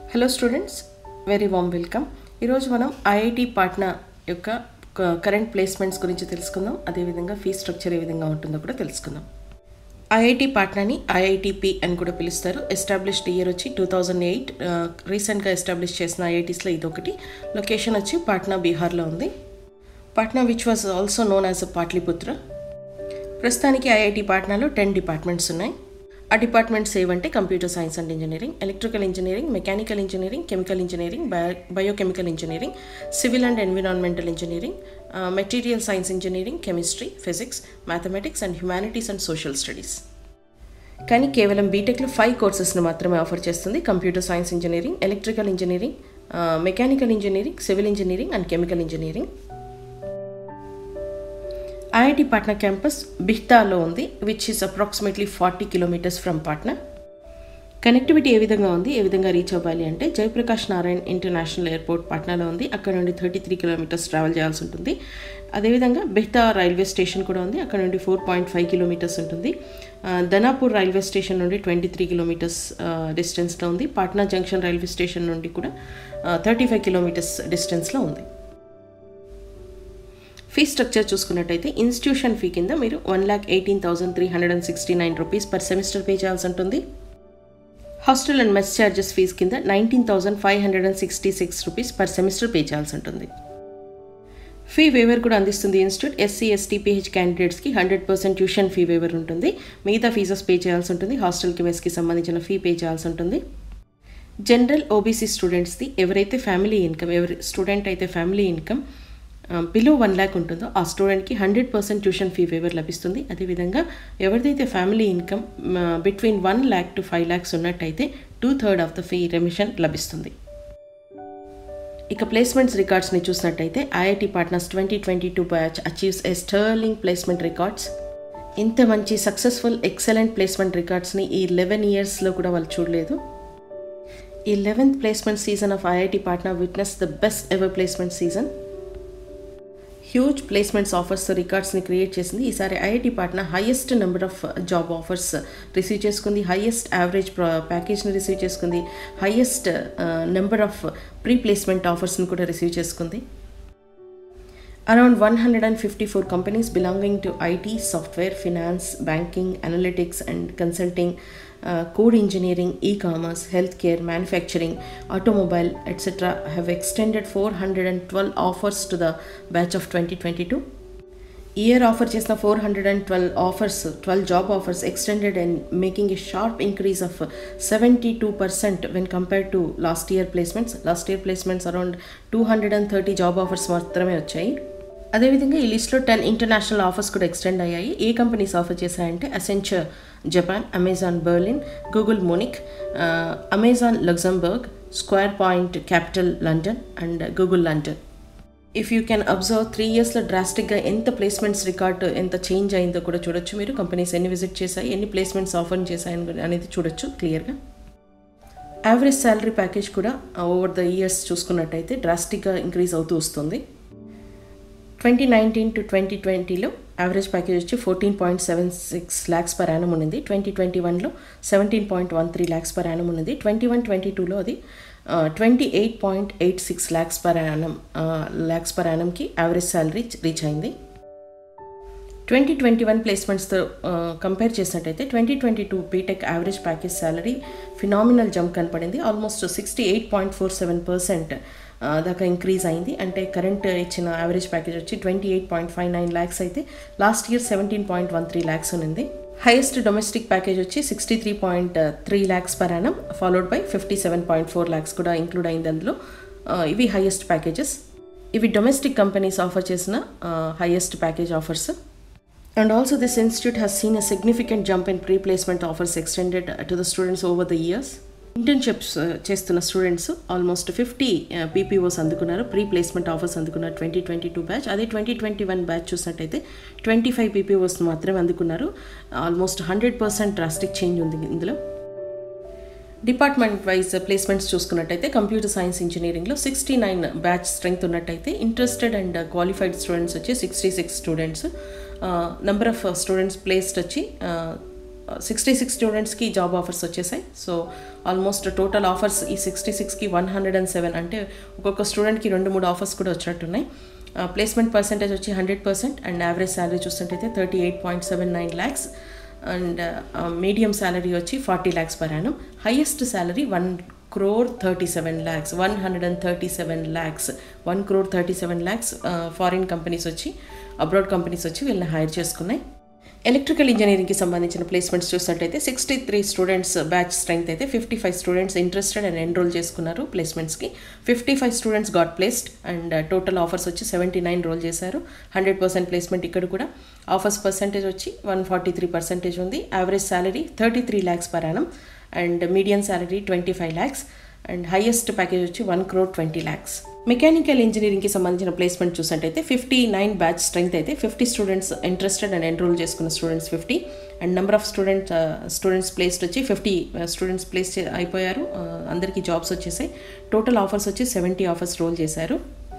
Hello students very warm welcome ఈరోజు మనం IIT Patna యొక్క కరెంట్ ప్లేస్మెంట్స్ గురించి తెలుసుకుందాం అదేవిధంగా ఫీ స్ట్రక్చర్ ఏ విధంగా ఉంటుందో కూడా తెలుసుకుందాం ఐఐటి పాట్నాని ఐఐటిపి అని కూడా పిలుస్తారు ఎస్టాబ్లిష్డ్ ఇయర్ వచ్చి టూ థౌజండ్ ఎయిట్ రీసెంట్గా ఎస్టాబ్లిష్ చేసిన ఐఐటీస్లో ఇది ఒకటి లొకేషన్ వచ్చి పాట్నా బీహార్లో ఉంది Patna which was also known as a Pataliputra ప్రస్తుతానికి ఐఐటి పాట్నాలో టెన్ డిపార్ట్మెంట్స్ ఉన్నాయి ఆ డిపార్ట్మెంట్స్ ఏవంటే computer science and engineering electrical engineering mechanical engineering chemical engineering bio biochemical engineering civil and environmental engineering material science engineering chemistry physics mathematics and humanities and social studies కానీ కేవలం బీటెక్లో five కోర్సెస్ను మాత్రమే offer చేస్తుంది computer science engineering electrical engineering mechanical engineering civil engineering and chemical engineering IIT Patna campus బిహ్తాలో ఉంది which is approximately forty kilometres from Patna connectivity ఏ విధంగా ఉంది ఏ విధంగా రీచ్ అవ్వాలి అంటే జయప్రకాష్ నారాయణ్ ఇంటర్నేషనల్ ఎయిర్పోర్ట్ పాట్నాలో ఉంది అక్కడ నుండి థర్టీ త్రీ కిలోమీటర్స్ ట్రావెల్ చేయాల్సి ఉంటుంది అదేవిధంగా బెహ్తా రైల్వే స్టేషన్ కూడా ఉంది అక్కడ నుండి ఫోర్ పాయింట్ ఫైవ్ కిలోమీటర్స్ ఉంటుంది ధనాపూర్ రైల్వే స్టేషన్ నుండి ట్వంటీ త్రీ కిలోమీటర్స్ డిస్టెన్స్లో ఉంది పాట్నా జంక్షన్ రైల్వే స్టేషన్ నుండి కూడా థర్టీ ఫైవ్ కిలోమీటర్స్ డిస్టెన్స్లో ఉంది ఫీ స్ట్రక్చర్ చూసుకున్నట్టయితే ఇన్స్టిట్యూషన్ ఫీ కింద మీరు one lakh eighteen thousand three hundred and sixty nine rupees per semester pay చేయాల్సి ఉంటుంది hostel and mess charges fees కింద nineteen thousand five hundred and sixty six rupees per semester pay చేయాల్సి ఉంటుంది fee waiver కూడా అందిస్తుంది institute SC ST PH క్యాండిడేట్స్కి hundred percent tuition fee waiver ఉంటుంది మిగతా ఫీజెస్ పే చేయాల్సి ఉంటుంది హాస్టల్కి మెస్కి సంబంధించిన ఫీ పే చేయాల్సి ఉంటుంది జనరల్ ఓబీసీ స్టూడెంట్స్ది ఎవరైతే ఫ్యామిలీ ఇన్కమ్ ఎవరి స్టూడెంట్ అయితే family income below one lakh ఉంటుందో ఆ స్టూడెంట్కి hundred percent tuition fee waiver లభిస్తుంది అదేవిధంగా ఎవరిదైతే family income between one lakh to five lakhs ఉన్నట్టయితే two third of the fee remission లభిస్తుంది ఇక ప్లేస్మెంట్స్ రికార్డ్స్ని చూసినట్టయితే IIT Patna twenty twenty two batch achieves a sterling placement records ఇంత మంచి సక్సెస్ఫుల్ ఎక్సలెంట్ ప్లేస్మెంట్ రికార్డ్స్ని ఈ లెవెన్ ఇయర్స్లో కూడా వాళ్ళు చూడలేదు ఈ eleventh placement season of IIT Patna witness the best ever placement season huge placements offers రికార్డ్స్ని క్రియేట్ చేసింది ఈసారి IIT Patna highest number of job offers receive చేసుకుంది హైయెస్ట్ యావరేజ్ ప్యాకేజ్ని రిసీవ్ చేసుకుంది highest number of pre placement ఆఫర్స్ని కూడా రిసీవ్ చేసుకుంది around one hundred and fifty four companies belonging to IT software finance banking analytics and consulting code engineering, e-commerce, healthcare, manufacturing, automobile, etc. have extended 412 offers to the batch of 2022. Year offer చేసిన four hundred and twelve offers twelve job offers extended and making a sharp increase of seventy two percent when compare to last year placements last year placements around two hundred and thirty job offers మాత్రమే వచ్చాయి అదేవిధంగా ఈ లిస్ట్లో ten international offers కూడా extend అయ్యాయి ఏ companies offer చేశాయంటే Accenture Japan Amazon Berlin Google Munich Amazon Luxembourg Squarepoint Capital London and Google London if you can observe three ఇయర్స్లో డ్రాస్టిక్గా ఎంత ప్లేస్మెంట్స్ రికార్డ్ ఎంత చేంజ్ అయిందో కూడా చూడొచ్చు మీరు కంపెనీస్ ఎన్ని విజిట్ చేశాయి ఎన్ని ప్లేస్మెంట్స్ ఆఫర్ చేశాయి అనేది చూడొచ్చు క్లియర్గా యావరేజ్ శాలరీ ప్యాకేజ్ కూడా ఓవర్ ద ఇయర్స్ చూసుకున్నట్టయితే డ్రాస్టిక్గా ఇంక్రీజ్ అవుతూ వస్తుంది ట్వంటీ నైన్టీన్ టు ట్వంటీ ట్వంటీలో యావరేజ్ ప్యాకేజ్ వచ్చి fourteen point seven six lakhs per annum ఉన్నది ట్వంటీ ట్వంటీ వన్లో seventeen point one three lakhs per annum ఉన్నది ట్వంటీ వన్ ట్వంటీ టూలో అది twenty eight point eight six lakhs per annum lakhs per యానంకి average salary reach అయింది twenty twenty one ప్లేస్మెంట్స్తో compare చేసినట్టయితే twenty twenty two BTech average package salary phenomenal jump కనపడింది almost sixty eight point four seven percent దాకా increase అయింది అంటే current ఇచ్చిన average package వచ్చి twenty eight point five nine lakhs అయితే last year seventeen point one three lakhs ఉంది highest domestic package వచ్చి sixty three point three lakhs per annum followed by fifty seven point four lakhs కూడా include అయింది అందులో ఇవి హైయెస్ట్ ప్యాకేజెస్ ఇవి domestic companies offer చేసిన highest package offers and also this institute has seen a significant jump in pre placement offers extended to the students over the years internships చేస్తున్న students almost fifty PPOs అందుకున్నారు pre placement offers అందుకున్నారు twenty twenty two batch అదే twenty twenty one batch చూసినట్టయితే twenty five PPOs మాత్రమే అందుకున్నారు almost hundred percent drastic change ఉంది ఇందులో department wise placements చూసుకున్నట్టయితే కంప్యూటర్ సైన్స్ ఇంజనీరింగ్లో సిక్స్టీ నైన్ బ్యాచ్ స్ట్రెంగ్త్ ఉన్నట్టయితే ఇంట్రెస్టెడ్ అండ్ క్వాలిఫైడ్ స్టూడెంట్స్ వచ్చి sixty six students number of students placed వచ్చి సిక్స్టీ సిక్స్ స్టూడెంట్స్కి జాబ్ ఆఫర్స్ వచ్చేసాయి సో ఆల్మోస్ట్ టోటల్ ఆఫర్స్ ఈ సిక్స్టీ సిక్స్కి వన్ హండ్రెడ్ అండ్ సెవెన్ అంటే ఒక్కొక్క స్టూడెంట్కి రెండు మూడు ఆఫర్స్ కూడా వచ్చినట్టున్నాయి ప్లేస్మెంట్ పర్సెంటేజ్ వచ్చి hundred percent and average salary చూస్తుంటైతే thirty eight point seven nine lakhs and medium salary వచ్చి forty lakhs per annum highest salary one crore thirty seven lakhs one hundred and thirty seven lakhs one crore thirty seven lakhs foreign companies వచ్చి abroad companies వచ్చి వీళ్ళని hire చేసుకున్నాయి electrical ఇంజనీరింగ్కి సంబంధించిన placements చూసినట్టయితే sixty three students batch strength అయితే fifty five students interested and enrol చేసుకున్నారు ప్లేస్మెంట్స్కి fifty five students got placed and total offers వచ్చి సెవెంటీ నైన్ రోల్ చేశారు హండ్రెడ్ పర్సెంట్ ప్లేస్మెంట్ ఇక్కడ కూడా ఆఫర్స్ పర్సెంటేజ్ వచ్చి వన్ ఫార్టీ త్రీ పర్సెంటేజ్ ఉంది average salary thirty three lakhs per annum and medium salary twenty five lakhs and highest package వచ్చి one crore twenty lakhs mechanical ఇంజనీరింగ్కి సంబంధించిన placement చూసినట్టయితే ఫిఫ్టీ నైన్ బ్యాచ్ స్ట్రెంగ్త్ అయితే fifty students interested and enrol చేసుకున్న students fifty and number of student students placed వచ్చి fifty students place అయిపోయారు అందరికీ jobs వచ్చేసాయి టోటల్ ఆఫర్స్ వచ్చి సెవెంటీ ఆఫర్స్ రోల్ చేశారు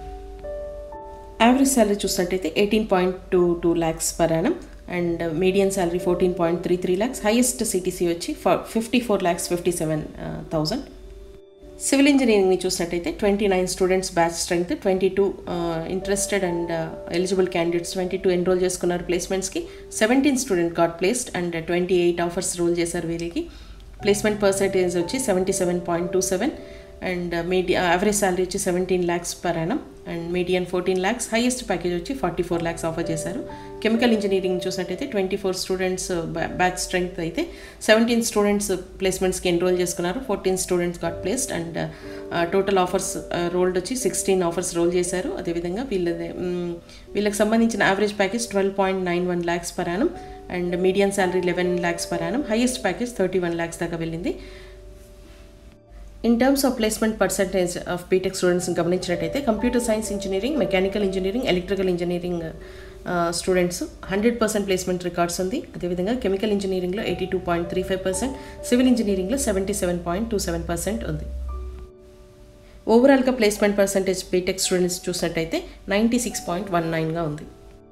యావరేజ్ శాలరీ చూసినట్టయితే eighteen point two two lakhs per annum and medium salary fourteen point three three lakhs highest CTC వచ్చి fifty four lakhs fifty seven thousand civil ఇంజనీరింగ్ని చూసినట్టయితే twenty nine students batch strength twenty two interested and eligible candidates twenty two enrol చేసుకున్నారు ప్లేస్మెంట్స్కి seventeen student got placed and twenty eight offers roll చేశారు వీరికి placement percentage వచ్చి seventy seven point two seven and media average salary వచ్చి seventeen lakhs per annum and median fourteen lakhs highest package వచ్చి forty four lakhs offer చేశారు chemical engineering చూసినట్టయితే twenty four students batch strength అయితే seventeen students ప్లేస్మెంట్స్కి enrol చేసుకున్నారు fourteen students got placed and total offers rolled వచ్చి sixteen offers roll చేశారు అదేవిధంగా వీళ్ళది వీళ్ళకి సంబంధించిన average package twelve point nine one lakhs per annum and medium salary eleven lakhs per annum highest package thirty one lakhs దాకా వెళ్ళింది in terms of placement percentage of BTech స్టూడెంట్స్ని గమనించినట్టయితే computer science engineering mechanical engineering electrical engineering students hundred percent placement records ఉంది అదేవిధంగా chemical ఇంజనీరింగ్లో eighty two point three five percent civil ఇంజనీరింగ్లో seventy seven point two seven percent ఉంది ఓవరాల్గా placement percentage BTech students చూసినట్టయితే ninety six point one నైన్గా ఉంది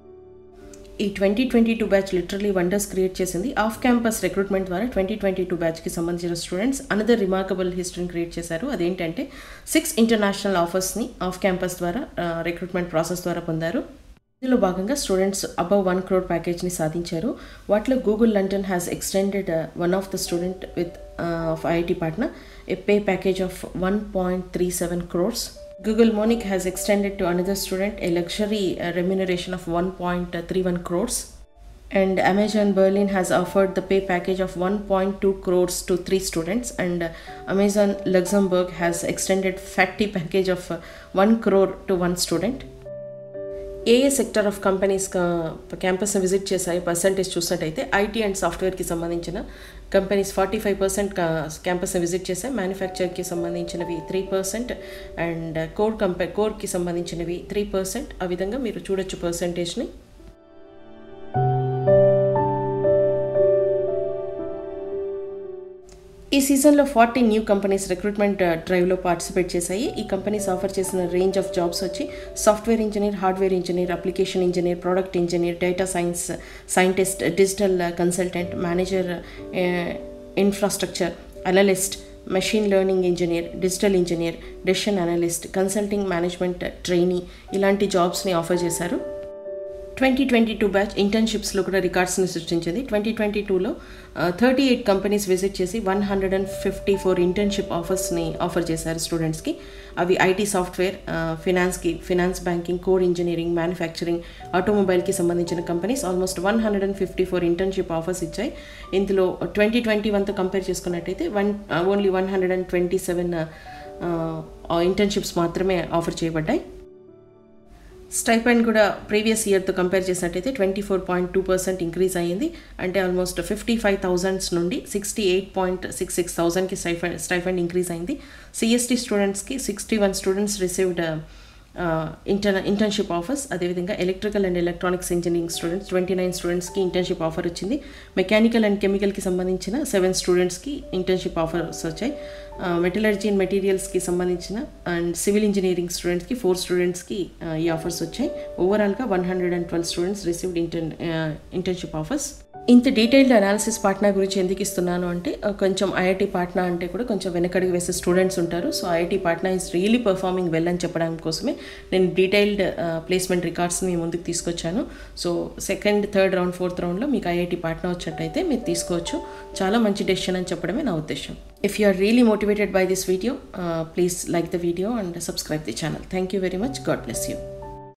ఈ twenty twenty two batch literally wonders create చేసింది ఆఫ్ క్యాంపస్ రిక్రూట్మెంట్ ద్వారా twenty twenty two బ్యాచ్కి సంబంధించిన స్టూడెంట్స్ అనదర్ రిమార్కబుల్ హిస్టరీని క్రియేట్ చేశారు అదేంటంటే సిక్స్ ఇంటర్నేషనల్ ఆఫర్స్ని ఆఫ్ క్యాంపస్ ద్వారా రిక్రూట్మెంట్ ప్రాసెస్ ద్వారా పొందారు ఇందులో భాగంగా స్టూడెంట్స్ అబవ్ వన్ క్రోడ్ ప్యాకేజ్ని సాధించారు వాటిలో Google London has extended one of the student with of IIT Patna a pay package of one point three seven crores Google Monic has extended to another student a luxury uh, remuneration of 1.31 crores. And Amazon Berlin has offered the pay package of 1.2 crores to three students. And uh, Amazon Luxembourg has extended fatty package of uh, 1 crore to one student. ఏ ఏ sector of companies క్యాంపస్ని visit చేశాయి percentage చూసినట్టయితే IT and సాఫ్ట్వేర్కి సంబంధించిన companies forty five percent క్యాంపస్ని visit చేశాయి మ్యానుఫ్యాక్చర్కి సంబంధించినవి త్రీ పర్సెంట్ అండ్ కోర్ కంపె కోర్కి సంబంధించినవి త్రీ పర్సెంట్ ఆ విధంగా మీరు చూడొచ్చు పర్సంటేజ్ని ఈ సీజన్లో ఫార్టీ న్యూ కంపెనీస్ రిక్రూట్మెంట్ డ్రైవ్లో పార్టిసిపేట్ చేశాయి ఈ కంపెనీస్ ఆఫర్ చేసిన రేంజ్ ఆఫ్ జాబ్స్ వచ్చి software engineer hardware engineer application engineer product engineer data science scientist digital consultant manager infrastructure analyst machine learning engineer digital engineer decision analyst consulting management trainee ఇలాంటి జాబ్స్ని offer చేశారు twenty twenty two batch ఇంటర్న్షిప్స్లో కూడా రికార్డ్స్ని సృష్టించింది twenty twenty టూలో thirty eight companies visit చేసి one hundred and fifty four internship ఆఫర్స్ని ఆఫర్ చేశారు స్టూడెంట్స్కి అవి ఐటీ సాఫ్ట్వేర్ ఫినాన్స్కి finance banking core engineering manufacturing ఆటోమొబైల్కి సంబంధించిన companies almost one hundred and fifty four internship offers ఇచ్చాయి ఇందులో ట్వంటీ ట్వంటీ వన్తో కంపేర్ చేసుకున్నట్టయితే one only one hundred and twenty seven internships మాత్రమే ఆఫర్ చేయబడ్డాయి స్టైపెండ్ కూడా ప్రీవియస్ ఇయర్తో కంపేర్ చేసినట్టయితే twenty four point two percent increase అయ్యింది అంటే ఆల్మోస్ట్ ఫిఫ్టీ ఫైవ్ థౌజండ్స్ నుండి sixty eight point six six థౌజండ్కి స్టైఫండ్ స్టైఫండ్ ఇంక్రీజ్ అయింది సిఎస్టీ స్టూడెంట్స్కి sixty one students received inter internship offers అదేవిధంగా electrical and electronics engineering students twenty nine స్టూడెంట్స్కి internship offer వచ్చింది mechanical and కెమికల్కి సంబంధించిన seven స్టూడెంట్స్కి ఇంటర్న్షిప్ ఆఫర్స్ వచ్చాయి మెటలర్జీ అండ్ మెటీరియల్స్కి సంబంధించిన అండ్ సివిల్ ఇంజనీరింగ్ స్టూడెంట్స్కి ఫోర్ స్టూడెంట్స్కి ఈ ఆఫర్స్ వచ్చాయి ఓవరాల్గా one hundred and twelve students received inter internship offers ఇంత డీటెయిల్డ్ అనాలిసిస్ పాట్నా గురించి ఎందుకు ఇస్తున్నాను అంటే ఆ, కొంచెం ఐఐటి పాట్నా అంటే కూడా కొంచెం వెనకడుగు వేసే స్టూడెంట్స్ ఉంటారు so IIT Patna is really performing well అని చెప్పడం కోసమే నేను డీటెయిల్డ్ ప్లేస్మెంట్ రికార్డ్స్ని మీ ముందుకు తీసుకొచ్చాను so second third round fourth రౌండ్లో మీకు ఐఐటి పాట్నా వచ్చినట్టయితే మీరు తీసుకోవచ్చు చాలా మంచి డెసిషన్ అని చెప్పడమే నా ఉద్దేశం if you are really motivated by this video please like the video and subscribe the channel thank you very much God bless you